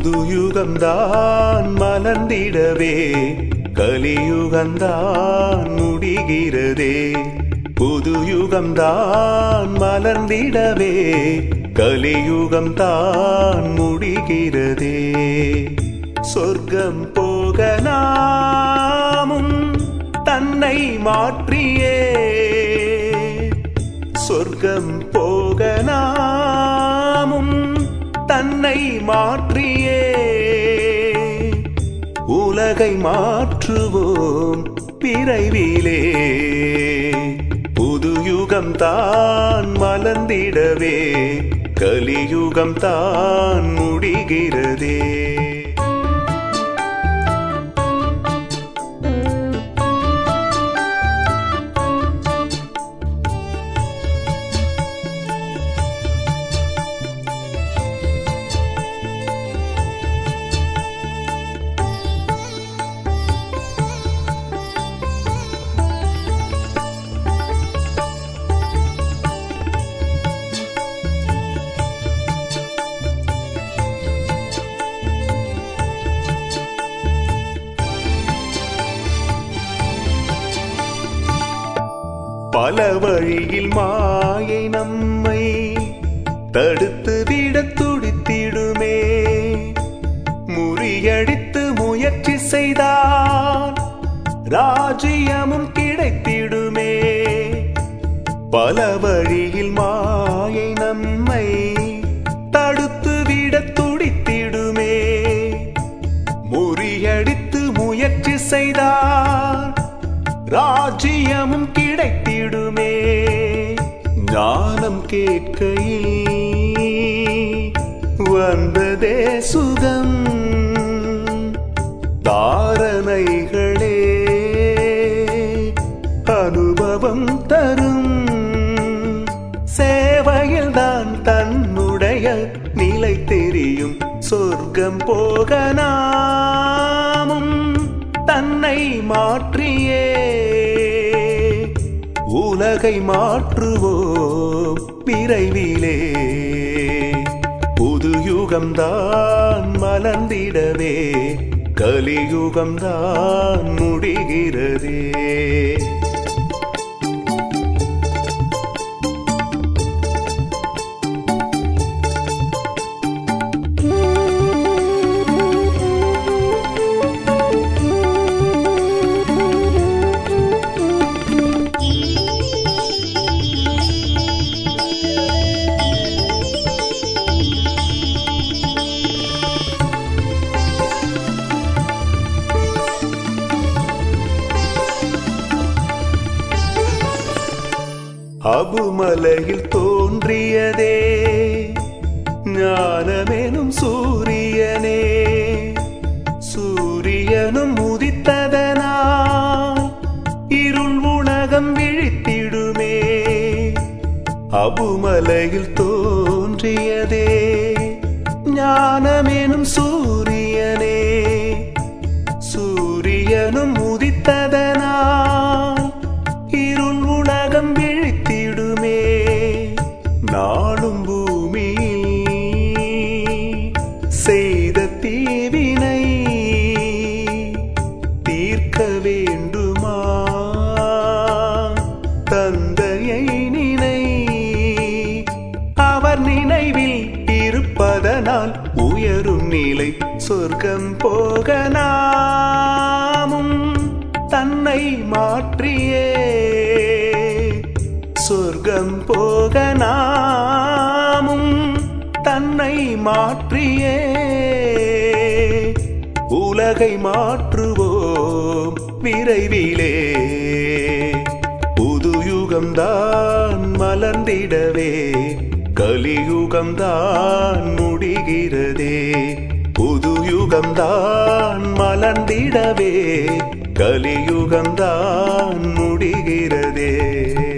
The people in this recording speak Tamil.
புது யுகம்தான் மலர்ந்திடவே கலியுகம்தான் முடிகிறதே புது யுகம்தான் மலர்ந்திடவே கலியுகம்தான் முடிகிறதே சொர்க்கம் போக நாமும் தன்னை மாற்றியே சொர்க்கம் போக நாமும் தன்னை மாற்றியே உலகை மாற்றுவோம் விரைவிலே புது யுகம் தான் மலர்ந்திடவே கலியுகம் தான் முடிகிறதே பல வழியில் மாயை நம்மை தடுத்து விட துடித்திடுமே முறியடித்து முயற்சி செய்தால் ராஜ்யமும் கிடைத்திடுமே பல வழியில் மாயை நம்மை தடுத்து விட துடித்திடுமே முறியடித்து முயற்சி செய்தால் ராஜ்யமும் கிடைத்திடுமே ஞானம் கேட்கையில் வந்ததே சுகம் தாரணைகளே அனுபவம் தரும் சேவையில் தான் தன்னுடைய நிலை தெரியும் சொர்க்கம் போக நாமும் தன்னை மாற்றியே உலகை மாற்றுவோம் விரைவிலே புது யுகம்தான் மலர்ந்திடவே கலியுகம்தான் முடிகிறதே அபுமலையில் தோன்றியதே ஞானமெனும் சூரியனே சூரியனும் உதித்ததனால் இருள் உலகம் விழித்திடுமே அபுமலையில் தோன்றியதே ஞானமெனும் சூரியனே சூரியனும் உதித்ததனால் இருள் உலகம் விழித்திடுமே நாளும் பூமியில் செய்த தீவினை தீர்க்க வேண்டுமா தந்தையை நினை அவர் நினைவில் இருப்பதனால் உயரும் நிலை சொர்க்கம் போக நாமும் தன்னை மாற்றியே சொர்க்கம் போக நாமும் தன்னை மாற்றியே உலகை மாற்றுவோம் விரைவிலே புது யுகம்தான் மலர்ந்திடவே கலியுகம்தான் முடிகிறதே புது யுகம்தான் மலர்ந்திடவே கலியுகம்தான் முடிகிறதே